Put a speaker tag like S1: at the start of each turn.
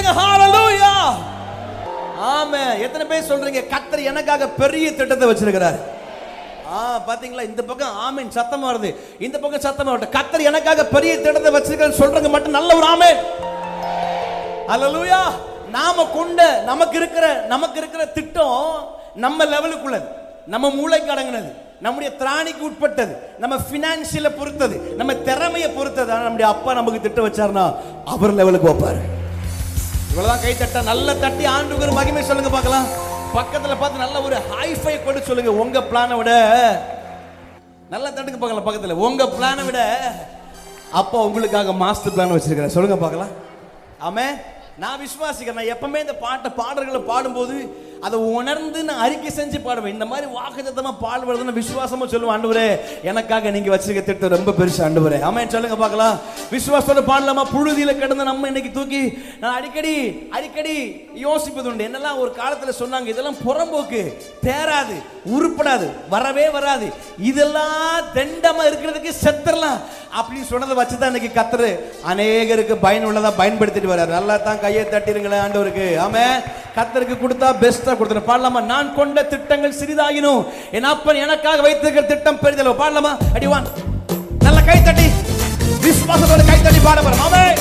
S1: சொல்லுங்க ஹalleluya ஆமே எத்தனை பேர் சொல்றீங்க கத்தர் எனக்காக பெரிய திட்டத்தை வச்சிருக்கிறார் ஆ பாத்தீங்களா இந்த பக்கம் ஆமென் சத்தமா வருது இந்த பக்கம் சத்தமா வருது கத்தர் எனக்காக பெரிய திட்டத்தை வச்சிருக்காரு சொல்றவங்க மட்டும் நல்ல ஒரு ஆமென் ஹalleluya நாம கொண்ட நமக்கு இருக்கிற நமக்கு இருக்கிற திட்டம் நம்ம லெவலுக்குள்ளது நம்ம மூளைக்கு அடங்கினது நம்முடைய திராணிக்கு உட்பட்டது நம்ம பினான்சியலை பொறுத்தது நம்ம திறமையை பொறுத்தது ஆனா நம்முடைய அப்பா நமக்கு திட்டம் வச்சாருன்னா அவர் லெவலுக்கு வைப்பாரு இவ்வளவுதான் கை தட்ட நல்ல தட்டி ஆண்டுக்கு ஒரு மகிமை சொல்லுங்க பார்க்கலாம் பக்கத்துல பார்த்து நல்ல ஒரு ஹைஃபை கொடு சொல்லுங்க உங்க பிளானை விட நல்ல தட்டுக்கு பார்க்கலாம் பக்கத்துல உங்க பிளானை விட அப்பா உங்களுக்காக மாஸ்டர் பிளான் வச்சிருக்கிறேன் சொல்லுங்க பார்க்கலாம் ஆமே நான் விசுவாசிக்கிறேன் நான் எப்பவுமே இந்த பாட்டை பாடல்களை பாடும்போது அதை உணர்ந்து நான் அறிக்கை செஞ்சு பாடுவேன் இந்த மாதிரி வாக்குத்தத்தமா பாடுவது நான் விசுவாசமா சொல்லுவேன் ஆண்டவரே எனக்காக நீங்க வச்சிருக்க திட்டம் ரொம்ப பெருசு ஆண்டவரே ஆமென் சொல்லுங்க பார்க்கலாம் விசுவாசத்தோட பாடலாமா புழுதியில கிடந்த நம்ம இன்னைக்கு தூக்கி நான் அடிக்கடி அடிக்கடி யோசிப்பது உண்டு என்னெல்லாம் ஒரு காலத்துல சொன்னாங்க இதெல்லாம் புறம்போக்கு தேராது உருப்படாது வரவே வராது இதெல்லாம் தெண்டமா இருக்கிறதுக்கு செத்துறலாம் அப்படின்னு சொன்னதை வச்சு தான் இன்னைக்கு கத்துரு அநேகருக்கு பயனுள்ளதா பயன்படுத்திட்டு வர்றாரு நல்லா தான் கையை தட்டிருங்களேன் ஆண்டவருக்கு ஆமே கத்தருக்கு கொடுத்தா பெஸ்டா கொடுத்துரு பாடலாமா நான் கொண்ட திட்டங்கள் சிறிதாயினும் என் அப்பன் எனக்காக வைத்திருக்கிற திட்டம் பெரிதளவு பாடலாமா அடிவான் நல்ல கை தட்டி விசுவாசத்தோட கை தட்டி பாட போறோம் ஆமே